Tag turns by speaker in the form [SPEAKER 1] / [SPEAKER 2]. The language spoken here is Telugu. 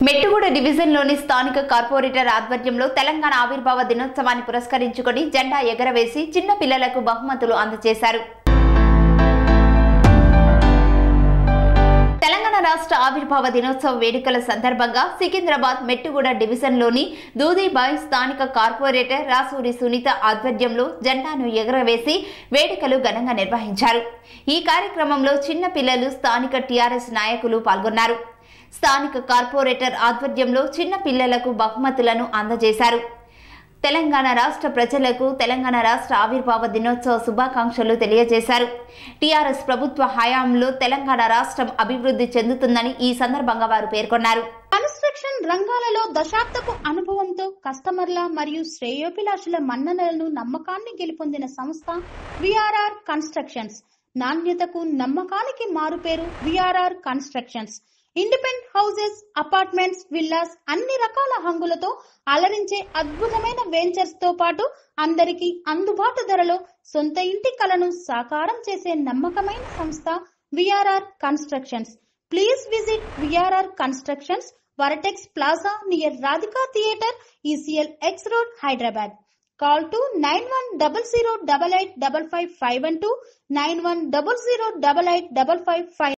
[SPEAKER 1] మెట్టుగూడ డివిజన్లోని స్థానిక కార్పొరేటర్ ఆధ్వర్యంలో తెలంగాణ ఆవిర్భావ దినోత్సవాన్ని పురస్కరించుకొని జెండా ఎగరవేసి చిన్న పిల్లలకు బహుమతులు అందజేశారు తెలంగాణ రాష్ట్ర ఆవిర్భావ దినోత్సవ వేడుకల సందర్భంగా సికింద్రాబాద్ మెట్టుగూడ డివిజన్లోని దూదీబాయ్ స్థానిక కార్పొరేటర్ రాసూరి సునీత ఆధ్వర్యంలో జెండాను ఎగరవేసి వేడుకలు ఘనంగా నిర్వహించారు ఈ కార్యక్రమంలో చిన్న పిల్లలు స్థానిక టీఆర్ఎస్ నాయకులు పాల్గొన్నారు స్థానిక కార్పొరేటర్ ఆధ్వర్యంలో చిన్న పిల్లలకు బహుమతులను అందజేశారు తెలంగాణ రాష్ట్ర ప్రజలకు తెలంగాణ రాష్ట్ర ఆవిర్భావ దినోత్సవ శుభాకాంక్షలు తెలియజేశారు టీఆర్ఎస్ ప్రభుత్వ హయాంలో తెలంగాణ రాష్ట్రం అభివృద్ధి చెందుతుందని ఈ సందర్భంగా వారు పేర్కొన్నారు
[SPEAKER 2] కన్స్ట్రక్షన్ రంగాలలో దశాబ్దపు అనుభవంతో కస్టమర్ల మరియు శ్రేయోభిలాషుల మన్ననలను నమ్మకాన్ని గెలుపొందిన సంస్థ విఆర్ఆర్ కన్స్ట్రక్షన్స్ నాణ్యతకు నమ్మకానికి మారుపేరు VRR constructions independent houses apartments villas అన్ని రకాల హంగులతో అలరించే అద్భుతమైన వెంచర్స్ తో పాటు అందరికీ అందుబాటు ధరలో సొంత ఇంటి కలను సాకారం చేసే నమ్మకమైన సంస్థ VRR constructions please visit VRR constructions Vertex Plaza near Radhika theatre ECIL X road Hyderabad call to nine one double zero double eight double five five one two nine one double zero double eight double five five